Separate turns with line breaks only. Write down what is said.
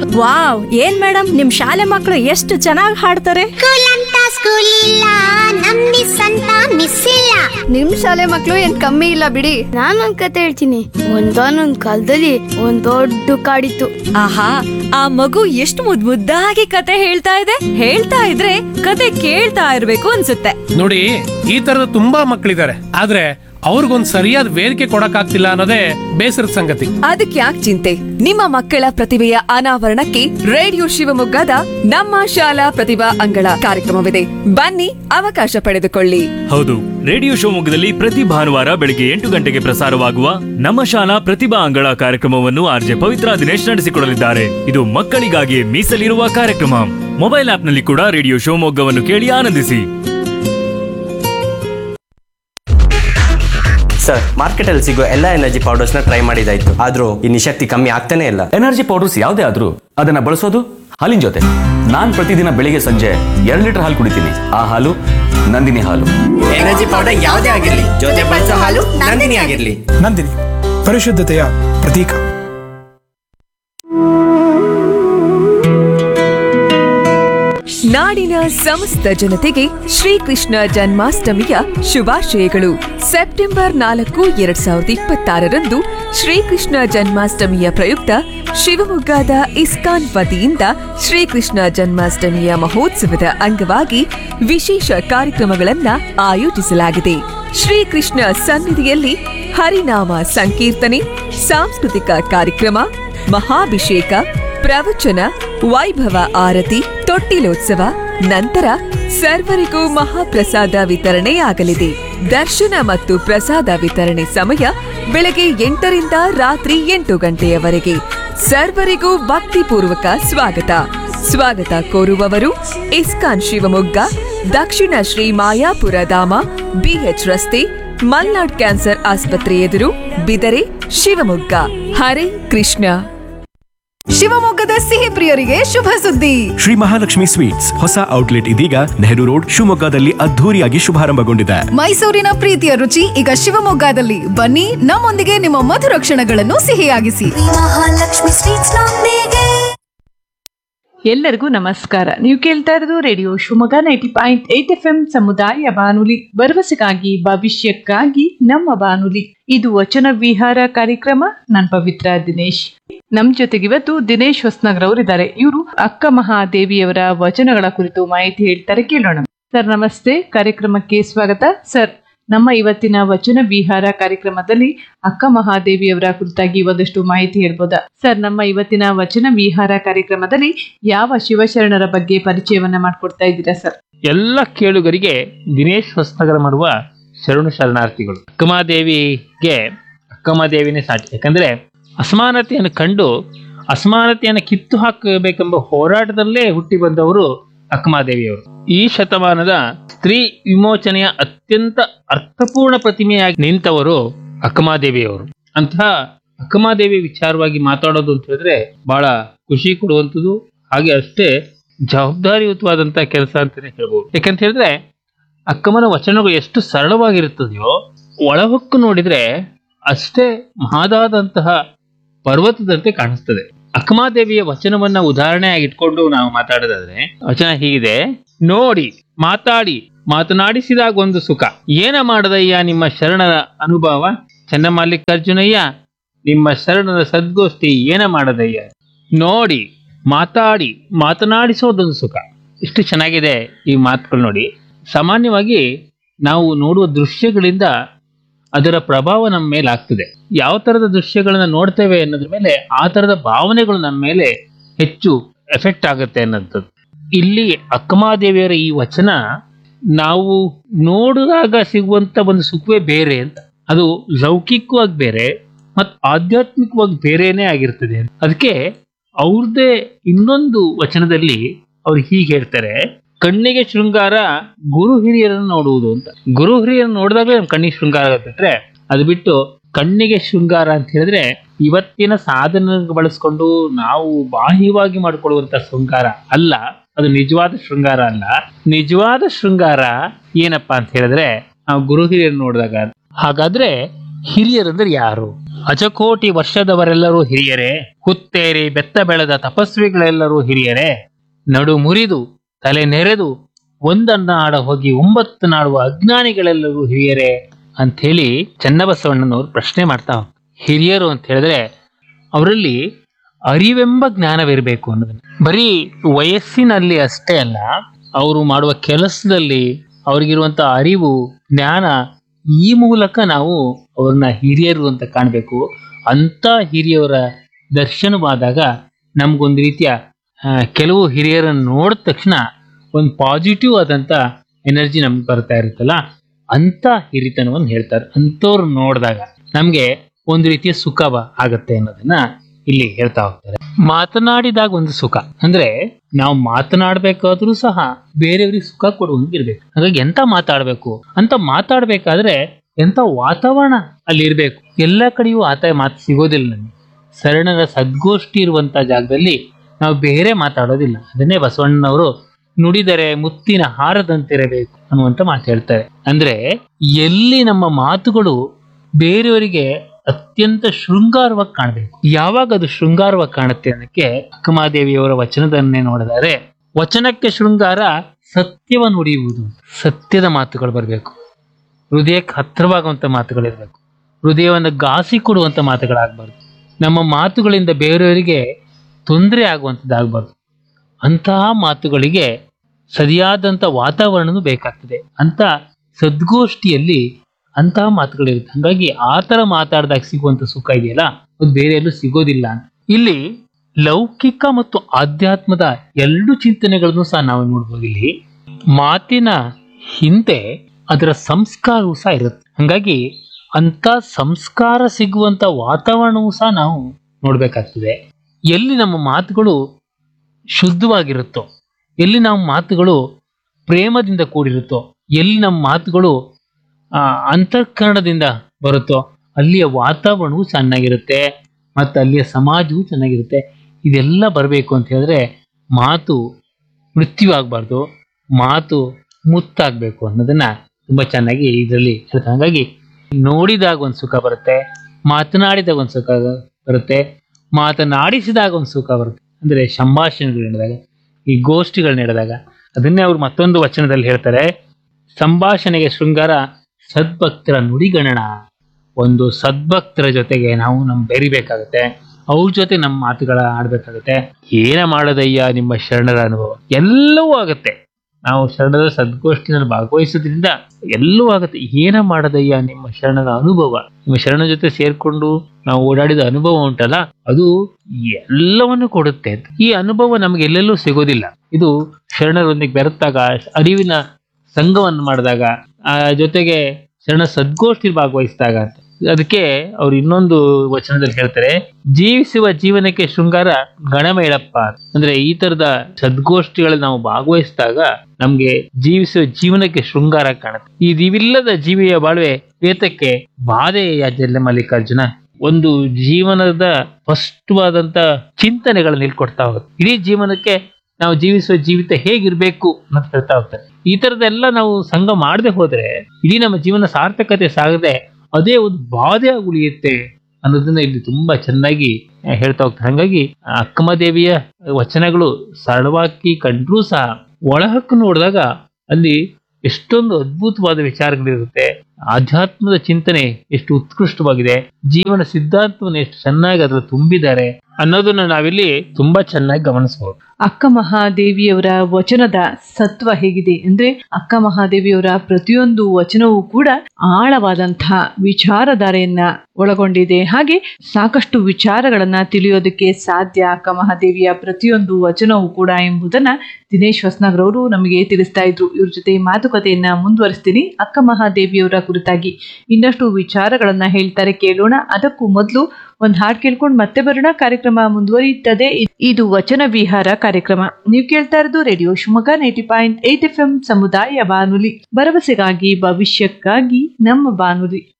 Wow ಏನ್ madam ನಿಮ್ ಶಾಲೆ ಮಕ್ಕಳು ಎಷ್ಟು ಚೆನ್ನಾಗಿ ಹಾಡ್ತಾರೆ
ಸ್ಕೂಲ್ ಅಂತ ಸ್ಕೂಲ್ ಇಲ್ಲ ನಮ್ ಮಿಸ್ ಅಂತ ಮಿಸ್ ಇಲ್ಲ
ನಿಮ್ ಶಾಲೆ ಮಕ್ಳು ಏನ್ ಕಮ್ಮಿ ಇಲ್ಲ ಬಿಡಿ ನಾನೊಂದ್ ಕತೆ ಹೇಳ್ತೀನಿ ಒಂದಾನೊಂದ್ ಕಾಲದಲ್ಲಿ ಒಂದ್ ದೊಡ್ಡ ಕಾಡಿತ್ತು
ಆಹಾ ಆ ಮಗು ಎಷ್ಟು ಮುದ್ ಮುದ್ದಾಗಿ ಕತೆ ಹೇಳ್ತಾ ಇದೆ ಹೇಳ್ತಾ ಇದ್ರೆ ಕತೆ ಕೇಳ್ತಾ ಇರ್ಬೇಕು ಅನ್ಸುತ್ತೆ
ನೋಡಿ ಈ ತರದ ತುಂಬಾ ಮಕ್ಕಳಿದ್ದಾರೆ ಆದ್ರೆ ಅವ್ರಿಗೊಂದ್ ಸರಿಯಾದ ವೇದಿಕೆ ಕೊಡಕ್ಕಾಗ್ತಿಲ್ಲ ಅನ್ನೋದೇ ಬೇಸರದ ಸಂಗತಿ
ಅದಕ್ಕೆ ಯಾಕೆ ಚಿಂತೆ ನಿಮ್ಮ ಮಕ್ಕಳ ಪ್ರತಿಭೆಯ ಅನಾವರಣಕ್ಕೆ ರೇಡಿಯೋ ಶಿವಮೊಗ್ಗದ ನಮ್ಮ ಶಾಲಾ ಪ್ರತಿಭಾ ಅಂಗಳ ಕಾರ್ಯಕ್ರಮವಿದೆ ಬನ್ನಿ ಅವಕಾಶ ಪಡೆದುಕೊಳ್ಳಿ
ಹೌದು ರೇಡಿಯೋ ಶಿವಮೊಗ್ಗದಲ್ಲಿ ಪ್ರತಿ ಭಾನುವಾರ ಬೆಳಿಗ್ಗೆ ಎಂಟು ಗಂಟೆಗೆ ಪ್ರಸಾರವಾಗುವ ನಮ್ಮ ಶಾಲಾ ಪ್ರತಿಭಾ ಅಂಗಳ ಕಾರ್ಯಕ್ರಮವನ್ನು ಆರ್ಜೆ ಪವಿತ್ರ ದಿನೇಶ್ ನಡೆಸಿಕೊಡಲಿದ್ದಾರೆ ಇದು ಮಕ್ಕಳಿಗಾಗಿ ಮೀಸಲಿರುವ ಕಾರ್ಯಕ್ರಮ ಮೊಬೈಲ್ ಆಪ್ನಲ್ಲಿ ಕೂಡ ರೇಡಿಯೋ ಶಿವಮೊಗ್ಗವನ್ನು ಕೇಳಿ ಆನಂದಿಸಿ
ಸರ್ ಮಾರ್ಕೆಟಲ್ಲಿ ಸಿಗೋ ಎಲ್ಲ ಎನರ್ಜಿ ಪೌಡರ್ಸ್ನ ಟ್ರೈ ಮಾಡಿದಾಯ್ತು ಆದ್ರೂ ಈ ನಿಶಕ್ತಿ ಕಮ್ಮಿ ಆಗ್ತಾನೆ ಇಲ್ಲ
ಎನರ್ಜಿ ಪೌಡರ್ಸ್ ಯಾವುದೇ ಆದ್ರೂ ಅದನ್ನ ಬಳಸೋದು ಹಾಲಿನ ಜೊತೆ ನಾನ್ ಪ್ರತಿದಿನ ಬೆಳಿಗ್ಗೆ ಸಂಜೆ ಎರಡು ಲೀಟರ್ ಹಾಲು ಕುಡಿತೀನಿ ಆ ಹಾಲು ನಂದಿನಿ ಹಾಲು
ಎನರ್ಜಿ ಪೌಡರ್ ಯಾವುದೇ ಆಗಿರ್ಲಿ ಜೊತೆ ಬಳಸೋ ಹಾಲು ನಂದಿನಿ ಆಗಿರ್ಲಿ
ನಂದಿನಿ ಪರಿಶುದ್ಧತೆಯ ಪ್ರತೀಕ
ನಾಡಿನ ಸಮಸ್ತ ಜನತೆಗೆ ಶ್ರೀಕೃಷ್ಣ ಜನ್ಮಾಷ್ಟಮಿಯ ಶುಭಾಶಯಗಳು ಸೆಪ್ಟೆಂಬರ್ ನಾಲ್ಕು ಎರಡ್ ಸಾವಿರದ ಇಪ್ಪತ್ತಾರರಂದು ಶ್ರೀಕೃಷ್ಣ ಜನ್ಮಾಷ್ಟಮಿಯ ಪ್ರಯುಕ್ತ ಶಿವಮೊಗ್ಗದ ಇಸ್ಕಾನ್ ವತಿಯಿಂದ ಶ್ರೀಕೃಷ್ಣ ಜನ್ಮಾಷ್ಟಮಿಯ ಮಹೋತ್ಸವದ ಅಂಗವಾಗಿ ವಿಶೇಷ ಕಾರ್ಯಕ್ರಮಗಳನ್ನ ಆಯೋಜಿಸಲಾಗಿದೆ ಶ್ರೀಕೃಷ್ಣ ಸನ್ನಿಧಿಯಲ್ಲಿ ಹರಿನಾಮ ಸಂಕೀರ್ತನೆ ಸಾಂಸ್ಕೃತಿಕ ಕಾರ್ಯಕ್ರಮ ಮಹಾಭಿಷೇಕ ಪ್ರವಚನ ವೈಭವ ಆರತಿ ತೊಟ್ಟಿಲೋತ್ಸವ ನಂತರ ಸರ್ವರಿಗೂ ಮಹಾಪ್ರಸಾದ ವಿತರಣೆಯಾಗಲಿದೆ ದರ್ಶನ ಮತ್ತು ಪ್ರಸಾದ ವಿತರಣೆ ಸಮಯ ಬೆಳಗ್ಗೆ ಎಂಟರಿಂದ ರಾತ್ರಿ ಎಂಟು ಗಂಟೆಯವರೆಗೆ ಸರ್ವರಿಗೂ ಭಕ್ತಿಪೂರ್ವಕ ಸ್ವಾಗತ ಸ್ವಾಗತ ಕೋರುವವರು ಇಸ್ಕಾನ್ ಶಿವಮೊಗ್ಗ ದಕ್ಷಿಣ ಶ್ರೀ ಮಾಯಾಪುರ ಧಾಮ ಬಿಎಚ್ ರಸ್ತೆ ಮಲ್ನಾಡ್ ಕ್ಯಾನ್ಸರ್ ಆಸ್ಪತ್ರೆ ಎದುರು ಬಿದರೆ ಶಿವಮೊಗ್ಗ ಹರೇ ಕೃಷ್ಣ
ಶಿವಮೊಗ್ಗದ ಸಿಹಿ ಪ್ರಿಯರಿಗೆ ಶುಭ ಸುದ್ದಿ
ಶ್ರೀ ಮಹಾಲಕ್ಷ್ಮಿ ಸ್ವೀಟ್ಸ್ ಹೊಸ ಔಟ್ಲೆಟ್ ಇದೀಗ ನೆಹರು ರೋಡ್ ಶಿವಮೊಗ್ಗದಲ್ಲಿ ಅದ್ಧೂರಿಯಾಗಿ ಶುಭಾರಂಭಗೊಂಡಿದೆ
ಮೈಸೂರಿನ ಪ್ರೀತಿಯ ರುಚಿ ಈಗ ಶಿವಮೊಗ್ಗದಲ್ಲಿ ಬನ್ನಿ ನಮ್ಮೊಂದಿಗೆ ನಿಮ್ಮ ಮಧುರ ಕ್ಷಣಗಳನ್ನು ಸಿಹಿಯಾಗಿಸಿ
ಮಹಾಲಕ್ಷ್ಮಿ ಸ್ವೀಟ್ಸ್ ನೊಂದಿಗೆ
ಎಲ್ಲರಿಗೂ ನಮಸ್ಕಾರ ನೀವು ಕೇಳ್ತಾ ಇರೋದು radio Shivamogga ninety point eight F M ಸಮುದಾಯ ಬಾನುಲಿ ಭರವಸೆಗಾಗಿ ಭವಿಷ್ಯಕ್ಕಾಗಿ ನಮ್ಮ ಬಾನುಲಿ ಇದು ವಚನ ವಿಹಾರ ಕಾರ್ಯಕ್ರಮ ನಾನ್ ಪವಿತ್ರ ದಿನೇಶ್ ನಮ್ ಜೊತೆಗೆ ಇವತ್ತು ದಿನೇಶ್ ಹೊಸ್ನಗರ್ ಅವರಿದ್ದಾರೆ ಇವರು ಅಕ್ಕ ಮಹಾದೇವಿಯವರ ವಚನಗಳ ಕುರಿತು ಮಾಹಿತಿ ಹೇಳ್ತಾರೆ ಕೇಳೋಣ ಸರ್ ನಮಸ್ತೆ ಕಾರ್ಯಕ್ರಮಕ್ಕೆ ಸ್ವಾಗತ ಸರ್ ನಮ್ಮ ಇವತ್ತಿನ ವಚನ ವಿಹಾರ ಕಾರ್ಯಕ್ರಮದಲ್ಲಿ ಅಕ್ಕ ಮಹಾದೇವಿಯವರ ಕುರಿತಾಗಿ ಒಂದಷ್ಟು ಮಾಹಿತಿ ಹೇಳ್ಬೋದಾ ಸರ್ ನಮ್ಮ ಇವತ್ತಿನ ವಚನ ವಿಹಾರ ಕಾರ್ಯಕ್ರಮದಲ್ಲಿ ಯಾವ ಶಿವಶರಣರ ಬಗ್ಗೆ ಪರಿಚಯವನ್ನ ಮಾಡ್ಕೊಡ್ತಾ ಇದ್ದೀರಾ ಸರ್
ಎಲ್ಲ ಕೇಳುಗರಿಗೆ ದಿನೇಶ್ ಹೊಸನಗರ ಮಾಡುವ ಶರಣು ಶರಣಾರ್ಥಿಗಳು ಅಕ್ಕಮಾದೇವಿಗೆ ಅಕ್ಕಮಾದೇವಿನೇ ಸಾಟಿ ಯಾಕಂದ್ರೆ ಅಸಮಾನತೆಯನ್ನು ಕಂಡು ಅಸಮಾನತೆಯನ್ನು ಕಿತ್ತು ಹಾಕಬೇಕೆಂಬ ಹೋರಾಟದಲ್ಲೇ ಹುಟ್ಟಿ ಬಂದವರು ಅಕ್ಕಮಾದೇವಿಯವರು ಈ ಶತಮಾನದ ಸ್ತ್ರೀ ವಿಮೋಚನೆಯ ಅತ್ಯಂತ ಅರ್ಥಪೂರ್ಣ ಪ್ರತಿಮೆಯಾಗಿ ನಿಂತವರು ಅಕ್ಕಮಾದೇವಿಯವರು ಅಂತಹ ಅಕ್ಕಮಾದೇವಿ ವಿಚಾರವಾಗಿ ಮಾತಾಡೋದು ಅಂತ ಹೇಳಿದ್ರೆ ಬಹಳ ಖುಷಿ ಕೊಡುವಂಥದ್ದು ಹಾಗೆ ಅಷ್ಟೇ ಜವಾಬ್ದಾರಿಯುತವಾದಂತ ಕೆಲಸ ಅಂತಾನೆ ಹೇಳ್ಬೋದು ಯಾಕಂತ ಹೇಳಿದ್ರೆ ಅಕ್ಕಮ್ಮನ ವಚನಗಳು ಎಷ್ಟು ಸರಳವಾಗಿರುತ್ತದೆಯೋ ಒಳಹೊಕ್ಕು ನೋಡಿದ್ರೆ ಅಷ್ಟೇ ಮಹಾದಾದಂತಹ ಪರ್ವತದಂತೆ ಕಾಣಿಸ್ತದೆ ಅಕ್ಕಮಾದೇವಿಯ ವಚನವನ್ನ ಉದಾಹರಣೆಯಾಗಿ ಇಟ್ಕೊಂಡು ನಾವು ಮಾತಾಡೋದಾದ್ರೆ ವಚನ ಹೀಗಿದೆ ನೋಡಿ ಮಾತಾಡಿ ಮಾತನಾಡಿಸಿದಾಗ ಒಂದು ಸುಖ ಏನ ಮಾಡದಯ್ಯ ನಿಮ್ಮ ಶರಣರ ಅನುಭವ ಚನ್ನಮಲ್ಲಿಕಾರ್ಜುನಯ್ಯ ನಿಮ್ಮ ಶರಣರ ಸದ್ಗೋಷ್ಠಿ ಏನ ಮಾಡದಯ್ಯ ನೋಡಿ ಮಾತಾಡಿ ಮಾತನಾಡಿಸೋದೊಂದು ಸುಖ ಇಷ್ಟು ಚೆನ್ನಾಗಿದೆ ಈ ಮಾತುಗಳು ನೋಡಿ ಸಾಮಾನ್ಯವಾಗಿ ನಾವು ನೋಡುವ ದೃಶ್ಯಗಳಿಂದ ಅದರ ಪ್ರಭಾವ ನಮ್ಮ ಮೇಲೆ ಆಗ್ತದೆ ಯಾವ ತರದ ದೃಶ್ಯಗಳನ್ನ ನೋಡ್ತೇವೆ ಅನ್ನೋದ್ರ ಮೇಲೆ ಆ ತರದ ಭಾವನೆಗಳು ನಮ್ಮ ಮೇಲೆ ಹೆಚ್ಚು ಎಫೆಕ್ಟ್ ಆಗುತ್ತೆ ಅನ್ನೋಂಥದ್ದು ಇಲ್ಲಿ ಅಕ್ಕಮಾದೇವಿಯರ ಈ ವಚನ ನಾವು ನೋಡಿದಾಗ ಸಿಗುವಂತ ಒಂದು ಸುಖವೇ ಬೇರೆ ಅಂತ ಅದು ಲೌಕಿಕವಾಗಿ ಬೇರೆ ಮತ್ತು ಆಧ್ಯಾತ್ಮಿಕವಾಗಿ ಬೇರೆನೇ ಆಗಿರ್ತದೆ ಅದಕ್ಕೆ ಅವ್ರದ್ದೇ ಇನ್ನೊಂದು ವಚನದಲ್ಲಿ ಅವ್ರು ಹೀಗೆ ಹೇಳ್ತಾರೆ ಕಣ್ಣಿಗೆ ಶೃಂಗಾರ ಗುರು ಹಿರಿಯರನ್ನು ನೋಡುವುದು ಅಂತ ಗುರು ಹಿರಿಯರನ್ನು ನೋಡಿದಾಗಲೇ ನಮ್ಮ ಕಣ್ಣಿಗೆ ಶೃಂಗಾರ ಆಗುತ್ತೆ ಅದು ಬಿಟ್ಟು ಕಣ್ಣಿಗೆ ಶೃಂಗಾರ ಅಂತ ಹೇಳಿದ್ರೆ ಇವತ್ತಿನ ಸಾಧನ ಬಳಸ್ಕೊಂಡು ನಾವು ಬಾಹ್ಯವಾಗಿ ಮಾಡ್ಕೊಳ್ಳುವಂತ ಶೃಂಗಾರ ಅಲ್ಲ ಅದು ನಿಜವಾದ ಶೃಂಗಾರ ಅಲ್ಲ ನಿಜವಾದ ಶೃಂಗಾರ ಏನಪ್ಪಾ ಅಂತ ಹೇಳಿದ್ರೆ ನಾವು ಗುರು ಹಿರಿಯರು ನೋಡಿದಾಗ ಹಾಗಾದ್ರೆ ಹಿರಿಯರಂದ್ರೆ ಯಾರು ಅಜಕೋಟಿ ವರ್ಷದವರೆಲ್ಲರೂ ಹಿರಿಯರೇ ಹುತ್ತೇರಿ ಬೆತ್ತ ಬೆಳೆದ ತಪಸ್ವಿಗಳೆಲ್ಲರೂ ಹಿರಿಯರೇ ನಡು ಮುರಿದು ತಲೆ ನೆರೆದು ಒಂದನ್ನ ಆಡ ಹೋಗಿ ಒಂಬತ್ತು ನಾಡುವ ಅಜ್ಞಾನಿಗಳೆಲ್ಲರೂ ಹಿರಿಯರೇ ಅಂಥೇಳಿ ಚನ್ನಬಸವಣ್ಣನವರು ಪ್ರಶ್ನೆ ಮಾಡ್ತಾ ಹೋಗ್ತಾರೆ. ಹಿರಿಯರು ಅಂತ ಹೇಳಿದ್ರೆ ಅವರಲ್ಲಿ ಅರಿವೆಂಬ ಜ್ಞಾನವಿರಬೇಕು ಅನ್ನೋದನ್ನ ಬರೀ ವಯಸ್ಸಿನಲ್ಲಿ ಅಷ್ಟೇ ಅಲ್ಲ ಅವರು ಮಾಡುವ ಕೆಲಸದಲ್ಲಿ ಅವ್ರಿಗಿರುವಂತ ಅರಿವು ಜ್ಞಾನ ಈ ಮೂಲಕ ನಾವು ಅವ್ರನ್ನ ಹಿರಿಯರು ಅಂತ ಕಾಣಬೇಕು ಅಂತ ಹಿರಿಯವರ ದರ್ಶನವಾದಾಗ ನಮ್ಗೊಂದು ರೀತಿಯ ಆ, ಕೆಲವು ಹಿರಿಯರನ್ನು ನೋಡಿದ ತಕ್ಷಣ ಒಂದು ಪಾಸಿಟಿವ್ ಆದಂತ ಎನರ್ಜಿ ನಮ್ಗೆ ಬರ್ತಾ ಇರುತ್ತಲ್ಲ ಅಂತ ಹಿರಿತನವನ್ನು ಹೇಳ್ತಾರೆ ಅಂಥವ್ರು ನೋಡಿದಾಗ ನಮ್ಗೆ ಒಂದು ರೀತಿಯ ಸುಖ ಬ- ಆಗತ್ತೆ ಅನ್ನೋದನ್ನ ಇಲ್ಲಿ ಹೇಳ್ತಾ ಹೋಗ್ತಾರೆ ಮಾತನಾಡಿದಾಗ ಒಂದು ಸುಖ ಅಂದ್ರೆ ನಾವು ಮಾತನಾಡ್ಬೇಕಾದ್ರೂ ಸಹ ಬೇರೆಯವ್ರಿಗೆ ಸುಖ ಕೊಡುವಂಗಿರ್ಬೇಕು ಹಾಗಾಗಿ ಎಂತ ಮಾತಾಡ್ಬೇಕು ಅಂತ ಮಾತಾಡ್ಬೇಕಾದ್ರೆ ಎಂತ ವಾತಾವರಣ ಅಲ್ಲಿ ಇರ್ಬೇಕು ಎಲ್ಲ ಕಡೆಯೂ ಆತ ಮಾತು ಸಿಗೋದಿಲ್ಲ ನಮ್ಗೆ ಶರಣರ ಸದ್ಗೋಷ್ಠಿ ಇರುವಂತ ಜಾಗದಲ್ಲಿ ನಾವು ಬೇರೆ ಮಾತಾಡೋದಿಲ್ಲ ಅದನ್ನೇ ಬಸವಣ್ಣನವರು ನುಡಿದರೆ ಮುತ್ತಿನ ಹಾರದಂತಿರಬೇಕು ಅನ್ನುವಂತ ಮಾತು ಹೇಳ್ತಾರೆ ಅಂದ್ರೆ ಎಲ್ಲಿ ನಮ್ಮ ಮಾತುಗಳು ಬೇರೆಯವರಿಗೆ ಅತ್ಯಂತ ಶೃಂಗಾರವಾಗಿ ಕಾಣಬೇಕು ಯಾವಾಗ ಅದು ಶೃಂಗಾರವಾಗಿ ಕಾಣುತ್ತೆ ಅನ್ನಕ್ಕೆ ಅಕ್ಕಮಾದೇವಿಯವರ ವಚನದನ್ನೇ ನೋಡಿದರೆ ವಚನಕ್ಕೆ ಶೃಂಗಾರ ಸತ್ಯವ ನುಡಿಯುವುದು ಸತ್ಯದ ಮಾತುಗಳು ಬರಬೇಕು ಹೃದಯಕ್ಕೆ ಹತ್ತಿರವಾಗುವಂತ ಮಾತುಗಳಿರ್ಬೇಕು ಹೃದಯವನ್ನು ಗಾಸಿ ಕೊಡುವಂತ ಮಾತುಗಳಾಗಬಾರ್ದು ನಮ್ಮ ಮಾತುಗಳಿಂದ ಬೇರೆಯವರಿಗೆ ತೊಂದರೆ ಆಗುವಂಥದ್ದಾಗಬಾರ್ದು ಅಂತಹ ಮಾತುಗಳಿಗೆ ಸರಿಯಾದಂಥ ವಾತಾವರಣನೂ ಬೇಕಾಗ್ತದೆ ಅಂತ ಸದ್ಗೋಷ್ಠಿಯಲ್ಲಿ ಅಂತಹ ಮಾತುಗಳಿರುತ್ತೆ ಹಾಗಾಗಿ ಆ ಥರ ಮಾತಾಡಿದಾಗ ಸಿಗುವಂಥ ಸುಖ ಇದೆಯಲ್ಲ ಅದು ಬೇರೆ ಎಲ್ಲೂ ಸಿಗೋದಿಲ್ಲ ಅಂತ ಇಲ್ಲಿ ಲೌಕಿಕ ಮತ್ತು ಆಧ್ಯಾತ್ಮದ ಎರಡು ಚಿಂತನೆಗಳನ್ನು ಸಹ ನಾವು ನೋಡ್ಬೋದು ಇಲ್ಲಿ ಮಾತಿನ ಹಿಂದೆ ಅದರ ಸಂಸ್ಕಾರವೂ ಸಹ ಇರುತ್ತೆ ಹಾಗಾಗಿ ಅಂತ ಸಂಸ್ಕಾರ ಸಿಗುವಂತ ವಾತಾವರಣವೂ ಸಹ ನಾವು ನೋಡ್ಬೇಕಾಗ್ತದೆ ಎಲ್ಲಿ ನಮ್ಮ ಮಾತುಗಳು ಶುದ್ಧವಾಗಿರುತ್ತೋ ಎಲ್ಲಿ ನಮ್ಮ ಮಾತುಗಳು ಪ್ರೇಮದಿಂದ ಕೂಡಿರುತ್ತೋ ಎಲ್ಲಿ ನಮ್ಮ ಮಾತುಗಳು ಆ, ಅಂತಃಕರಣದಿಂದ ಬರುತ್ತೋ ಅಲ್ಲಿಯ ವಾತಾವರಣವೂ ಚೆನ್ನಾಗಿರುತ್ತೆ ಮತ್ತು ಅಲ್ಲಿಯ ಸಮಾಜವೂ ಚೆನ್ನಾಗಿರುತ್ತೆ ಇದೆಲ್ಲ ಬರಬೇಕು ಅಂತ ಹೇಳಿದ್ರೆ ಮಾತು ಮೃತ್ಯು ಆಗಬಾರ್ದು ಮಾತು ಮುತ್ತಾಗಬೇಕು ಅನ್ನೋದನ್ನ ತುಂಬ ಚೆನ್ನಾಗಿ ಇದರಲ್ಲಿ ಹೇಳ್ತಾರೆ ಹಾಗಾಗಿ ನೋಡಿದಾಗ ಒಂದು ಸುಖ ಬರುತ್ತೆ ಮಾತನಾಡಿದಾಗ ಒಂದು ಸುಖ ಬರುತ್ತೆ ಮಾತನಾಡಿಸಿದಾಗ ಒಂದು ಸುಖ ಬರುತ್ತೆ ಅಂದರೆ ಸಂಭಾಷಣೆಗಳು ನಡೆದಾಗ ಈ ಗೋಷ್ಠಿಗಳು ನಡೆದಾಗ ಅದನ್ನೇ ಅವ್ರು ಮತ್ತೊಂದು ವಚನದಲ್ಲಿ ಹೇಳ್ತಾರೆ ಸಂಭಾಷಣೆಗೆ ಶೃಂಗಾರ ಸದ್ಭಕ್ತರ ನುಡಿಗಣನ ಒಂದು ಸದ್ಭಕ್ತರ ಜೊತೆಗೆ ನಾವು ನಮ್ ಬೆರಿಬೇಕಾಗತ್ತೆ ಅವ್ರ ಜೊತೆ ನಮ್ಮ ಮಾತುಗಳ ಆಡ್ಬೇಕಾಗತ್ತೆ ಏನ ಮಾಡೋದಯ್ಯ ನಿಮ್ಮ ಶರಣರ ಅನುಭವ ಎಲ್ಲವೂ ಆಗತ್ತೆ ನಾವು ಶರಣರ ಸದ್ಗೋಷ್ಠಿನಲ್ಲಿ ಭಾಗವಹಿಸೋದ್ರಿಂದ ಎಲ್ಲವೂ ಆಗುತ್ತೆ ಏನ ಮಾಡೋದಯ್ಯ ನಿಮ್ಮ ಶರಣರ ಅನುಭವ ನಿಮ್ಮ ಶರಣ ಜೊತೆ ಸೇರ್ಕೊಂಡು ನಾವು ಓಡಾಡಿದ ಅನುಭವ ಉಂಟಲ್ಲ ಅದು ಎಲ್ಲವನ್ನು ಕೊಡುತ್ತೆ ಈ ಅನುಭವ ನಮ್ಗೆ ಎಲ್ಲೆಲ್ಲೂ ಸಿಗೋದಿಲ್ಲ ಇದು ಶರಣರೊಂದಿಗೆ ಬೆರೆತಾಗ ಅರಿವಿನ ಸಂಘವನ್ನು ಮಾಡಿದಾಗ ಆ ಜೊತೆಗೆ ಶರಣ ಸದ್ಗೋಷ್ಠಿ ಭಾಗವಹಿಸಿದಾಗ ಅಂತ ಅದಕ್ಕೆ ಅವ್ರು ಇನ್ನೊಂದು ವಚನದಲ್ಲಿ ಹೇಳ್ತಾರೆ ಜೀವಿಸುವ ಜೀವನಕ್ಕೆ ಶೃಂಗಾರ ಗಣಮೇಳಪ್ಪ ಅಂದ್ರೆ ಈ ತರದ ಸದ್ಗೋಷ್ಠಿಗಳಲ್ಲಿ ನಾವು ಭಾಗವಹಿಸಿದಾಗ ನಮ್ಗೆ ಜೀವಿಸುವ ಜೀವನಕ್ಕೆ ಶೃಂಗಾರ ಕಾಣುತ್ತೆ ಈ ದಿವಿಲ್ಲದ ಜೀವಿಯ ಬಾಳ್ವೆ ವೇತಕ್ಕೆ ಬಾಧೆಯ ಜಲ್ಲ ಮಲ್ಲಿಕಾರ್ಜುನ ಒಂದು ಜೀವನದ ಸ್ಪಷ್ಟವಾದಂತ ಚಿಂತನೆಗಳನ್ನ ನಿಲ್ಕೊಡ್ತಾ ಹೋಗುತ್ತೆ ಇಡೀ ಜೀವನಕ್ಕೆ ನಾವು ಜೀವಿಸುವ ಜೀವಿತ ಹೇಗಿರ್ಬೇಕು ಅಂತ ಹೇಳ್ತಾ ಹೋಗ್ತಾರೆ ಈ ತರದೆಲ್ಲ ನಾವು ಸಂಘ ಮಾಡದೆ ಹೋದ್ರೆ ಇಡೀ ನಮ್ಮ ಜೀವನ ಸಾರ್ಥಕತೆ ಸಾಗದೆ ಅದೇ ಒಂದು ಬಾಧೆ ಉಳಿಯುತ್ತೆ ಅನ್ನೋದನ್ನ ಇಲ್ಲಿ ತುಂಬಾ ಚೆನ್ನಾಗಿ ಆ, ಹೇಳ್ತಾ ಹೋಗ್ತಾರೆ ಹಾಗಾಗಿ ಆ ಅಕ್ಕಮದೇವಿಯ ವಚನಗಳು ಸರಳವಾಗಿ ಕಂಡ್ರೂ ಸಹ ಒಳಹಕ್ಕು ನೋಡಿದಾಗ ಅಲ್ಲಿ ಎಷ್ಟೊಂದು ಅದ್ಭುತವಾದ ವಿಚಾರಗಳಿರುತ್ತೆ ಆಧ್ಯಾತ್ಮದ ಚಿಂತನೆ ಎಷ್ಟು ಉತ್ಕೃಷ್ಟವಾಗಿದೆ ಜೀವನ ಸಿದ್ಧಾಂತವನ್ನು ಎಷ್ಟು ಚೆನ್ನಾಗಿ ಅದರಲ್ಲಿ ತುಂಬಿದ್ದಾರೆ ಅನ್ನೋದನ್ನ ನಾವಿಲ್ಲಿ ತುಂಬಾ ಚೆನ್ನಾಗಿ ಗಮನಿಸಬಹುದು
ಅಕ್ಕ ಮಹಾದೇವಿಯವರ ವಚನದ ಸತ್ವ ಹೇಗಿದೆ ಅಂದ್ರೆ ಅಕ್ಕ ಮಹಾದೇವಿಯವರ ಪ್ರತಿಯೊಂದು ವಚನವೂ ಕೂಡ ಆಳವಾದಂತಹ ವಿಚಾರಧಾರೆಯನ್ನ ಒಳಗೊಂಡಿದೆ ಹಾಗೆ ಸಾಕಷ್ಟು ವಿಚಾರಗಳನ್ನ ತಿಳಿಯೋದಕ್ಕೆ ಸಾಧ್ಯ ಅಕ್ಕ ಮಹಾದೇವಿಯ ಪ್ರತಿಯೊಂದು ವಚನವೂ ಕೂಡ ಎಂಬುದನ್ನ ದಿನೇಶ್ ಹೊಸ್ನಗರ್ ಅವರು ನಮಗೆ ತಿಳಿಸ್ತಾ ಇದ್ರು ಇವ್ರ ಜೊತೆ ಮಾತುಕತೆಯನ್ನ ಮುಂದುವರಿಸ್ತೀನಿ ಅಕ್ಕ ಮಹಾದೇವಿಯವರ ಕುರಿತಾಗಿ ಇನ್ನಷ್ಟು ವಿಚಾರಗಳನ್ನ ಹೇಳ್ತಾರೆ ಕೇಳೋಣ ಅದಕ್ಕೂ ಮೊದಲು ಒಂದು ಹಾಡು ಕೇಳ್ಕೊಂಡು ಮತ್ತೆ ಬರೋಣ ಕಾರ್ಯಕ್ರಮ ಮುಂದುವರಿಯುತ್ತದೆ ಇ- ಇದು ವಚನ ವಿಹಾರ ಕಾರ್ಯಕ್ರಮ ನೀವು ಕೇಳ್ತಾ ಇರೋದು radio Shivamogga ninety point eight F M ಸಮುದಾಯ ಬಾನುಲಿ ಭರವಸೆಗಾಗಿ ಭವಿಷ್ಯಕ್ಕಾಗಿ ನಮ್ಮ ಬಾನುಲಿ